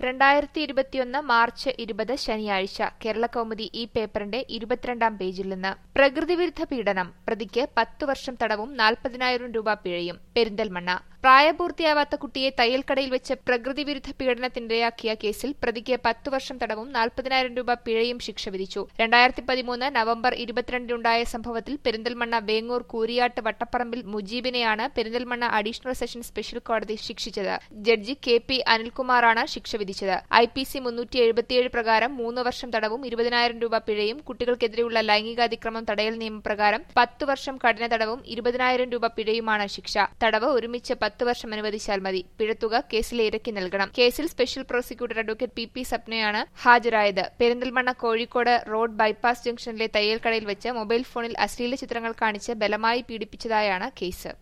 രണ്ടായിരത്തി ഇരുപത്തിയൊന്ന് മാർച്ച് ഇരുപത് ശനിയാഴ്ച കേരളകൗമുദി ഈ പേപ്പറിന്റെ ഇരുപത്തിരണ്ടാം പേജിൽ നിന്ന് പ്രകൃതിവിരുദ്ധ പീഡനം പ്രതിക്ക് പത്തു വർഷം തടവും നാൽപ്പതിനായിരം രൂപ പിഴയും പെരിന്തൽമണ്ണ പ്രായപൂർത്തിയാവാത്ത കുട്ടിയെ തയ്യൽക്കടയിൽ വെച്ച് പ്രകൃതിവിരുദ്ധ പീഡനത്തിനിരയാക്കിയ കേസിൽ പ്രതിക്ക് പത്തു വർഷം തടവും നാൽപ്പതിനായിരം രൂപ പിഴയും ശിക്ഷ വിധിച്ചു രണ്ടായിരത്തി പതിമൂന്ന് നവംബർ ഇരുപത്തിരണ്ടിനുണ്ടായ സംഭവത്തിൽ പെരിന്തൽമണ്ണ വേങ്ങൂർ കൂരിയാട്ട് വട്ടപ്പറമ്പിൽ മുജീബിനെയാണ് പെരിന്തൽമണ്ണ അഡീഷണൽ സെഷൻ സ്പെഷ്യൽ കോടതി ശിക്ഷിച്ചത് ജഡ്ജി കെ പി അനിൽകുമാറാണ് ശിക്ഷ വിധിച്ചത് ഐ പി സി മുന്നൂറ്റി എഴുപത്തിയേഴ് പ്രകാരം മൂന്ന് വർഷം തടവും ഇരുപതിനായിരം രൂപ പിഴയും കുട്ടികൾക്കെതിരെയുള്ള ലൈംഗികാതിക്രമം തടയൽ നിയമപ്രകാരം പത്ത് വർഷം കഠിന തടവും ഇരുപതിനായിരം രൂപ പിഴയുമാണ് ശിക്ഷ തടവ് ഒരുമിച്ച് പത്ത് വർഷം അനുവദിച്ചാൽ മതി പിഴത്തുക കേസിലെ ഇരയ്ക്ക് നൽകണം കേസിൽ special prosecutor advocate P P സപ്നയാണ് ഹാജരായത് പെരിന്തൽമണ്ണ കോഴിക്കോട് റോഡ് ബൈപ്പാസ് ജംഗ്ഷനിലെ തയ്യൽക്കടയിൽ വെച്ച് മൊബൈൽ ഫോണിൽ അശ്ലീല ചിത്രങ്ങൾ കാണിച്ച് ബലമായി പീഡിപ്പിച്ചതായാണ് കേസ്